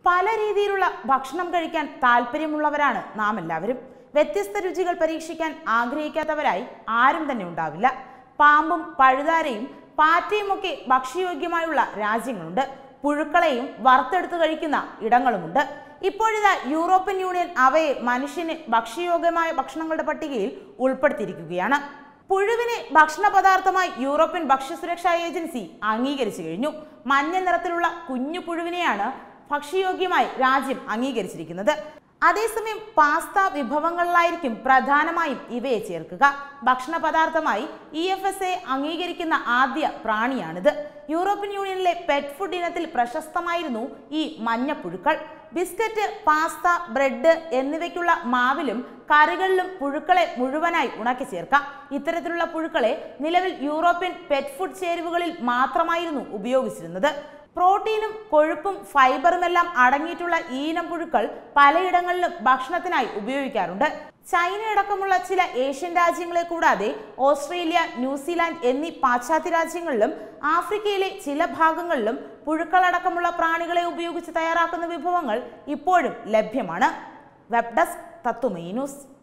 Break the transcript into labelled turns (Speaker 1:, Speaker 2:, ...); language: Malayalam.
Speaker 1: പല രീതിയിലുള്ള ഭക്ഷണം കഴിക്കാൻ താല്പര്യമുള്ളവരാണ് നാം എല്ലാവരും വ്യത്യസ്ത രുചികൾ പരീക്ഷിക്കാൻ ആഗ്രഹിക്കാത്തവരായി ആരും തന്നെ ഉണ്ടാവില്ല പാമ്പും പഴുതാരയും പാറ്റയും ഒക്കെ ഭക്ഷ്യയോഗ്യമായുള്ള രാജ്യങ്ങളുണ്ട് പുഴുക്കളെയും വറുത്തെടുത്ത് കഴിക്കുന്ന ഇടങ്ങളുമുണ്ട് ഇപ്പോഴിതാ യൂറോപ്യൻ യൂണിയൻ അവയെ മനുഷ്യന് ഭക്ഷ്യയോഗ്യമായ ഭക്ഷണങ്ങളുടെ പട്ടികയിൽ ഉൾപ്പെടുത്തിയിരിക്കുകയാണ് പുഴുവിനെ ഭക്ഷണ പദാർത്ഥമായി യൂറോപ്യൻ ഭക്ഷ്യസുരക്ഷാ ഏജൻസി അംഗീകരിച്ചു കഴിഞ്ഞു മഞ്ഞ നിറത്തിലുള്ള കുഞ്ഞു പുഴുവിനെയാണ് ഭക്ഷ്യയോഗ്യമായി രാജ്യം അംഗീകരിച്ചിരിക്കുന്നത് അതേസമയം പാസ്ത വിഭവങ്ങളിലായിരിക്കും പ്രധാനമായും ഇവയെ ചേർക്കുക ഭക്ഷണ പദാർത്ഥമായി ഇ എഫ് എസ് എ അംഗീകരിക്കുന്ന ആദ്യ പ്രാണിയാണിത് യൂറോപ്യൻ യൂണിയനിലെ പെറ്റ് ഫുഡ് ഇനത്തിൽ പ്രശസ്തമായിരുന്നു ഈ മഞ്ഞപ്പുഴുക്കൾ ബിസ്ക്കറ്റ് പാസ്ത ബ്രെഡ് എന്നിവയ്ക്കുള്ള മാവിലും കറികളിലും പുഴുക്കളെ മുഴുവനായി ഉണക്കി ചേർക്കാം ഇത്തരത്തിലുള്ള പുഴുക്കളെ നിലവിൽ യൂറോപ്യൻ പെറ്റ് ഫുഡ് ചേരുവകളിൽ മാത്രമായിരുന്നു ഉപയോഗിച്ചിരുന്നത് പ്രോട്ടീനും കൊഴുപ്പും ഫൈബറുമെല്ലാം അടങ്ങിയിട്ടുള്ള ഈ ഇനം പുഴുക്കൾ പലയിടങ്ങളിലും ഭക്ഷണത്തിനായി ഉപയോഗിക്കാറുണ്ട് ചൈനയടക്കമുള്ള ചില ഏഷ്യൻ രാജ്യങ്ങളെ കൂടാതെ ഓസ്ട്രേലിയ ന്യൂസിലാൻഡ് എന്നീ പാശ്ചാത്യ രാജ്യങ്ങളിലും ആഫ്രിക്കയിലെ ചില ഭാഗങ്ങളിലും പുഴുക്കളടക്കമുള്ള പ്രാണികളെ ഉപയോഗിച്ച് തയ്യാറാക്കുന്ന വിഭവങ്ങൾ ഇപ്പോഴും ലഭ്യമാണ് വെബ് ഡെസ്ക് തത്തുമൈ ന്യൂസ്